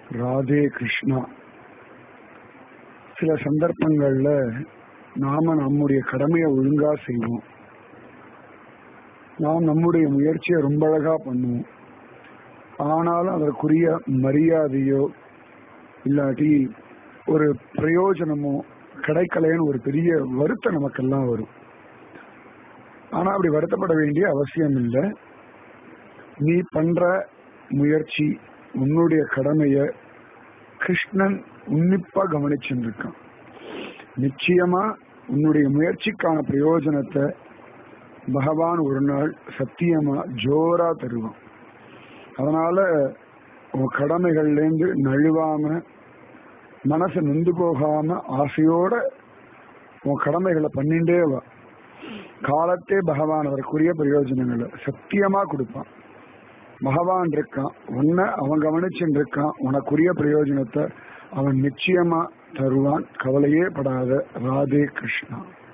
ராதே கிருஷ்ணா சில சந்தர்ப்பங்கள்ல நாம நம்முடைய கடமையை ஒழுங்கா செய்வோம் நாம் நம்முடைய முயற்சியை ரொம்ப அழகா பண்ணுவோம் ஆனாலும் அதற்குரிய மரியாதையோ இல்லாட்டி ஒரு பிரயோஜனமோ கிடைக்கலைன்னு ஒரு பெரிய வருத்தம் நமக்கெல்லாம் வரும் ஆனா அப்படி வருத்தப்பட வேண்டிய அவசியம் இல்லை நீ பண்ற முயற்சி உன்னுடைய கடமைய கிருஷ்ணன் உன்னிப்பா கவனிச்சுருக்கான் நிச்சயமா உன்னுடைய முயற்சிக்கான பிரயோஜனத்தை பகவான் ஒரு நாள் சத்தியமா ஜோரா தருவான் அதனால உன் கடமைகள்லேருந்து நழுவாம மனசு நொந்து போகாம ஆசையோட உன் கடமைகளை பண்ணிண்டே வா காலத்தே பகவான் அவருக்குரிய பிரயோஜனங்களை சத்தியமா கொடுப்பான் பகவான் இருக்கான் உன்னை அவன் கவனிச்சுட்டு இருக்கான் உனக்குரிய பிரயோஜனத்தை அவன் நிச்சயமா தருவான் கவலையே படாத ராதே கிருஷ்ணா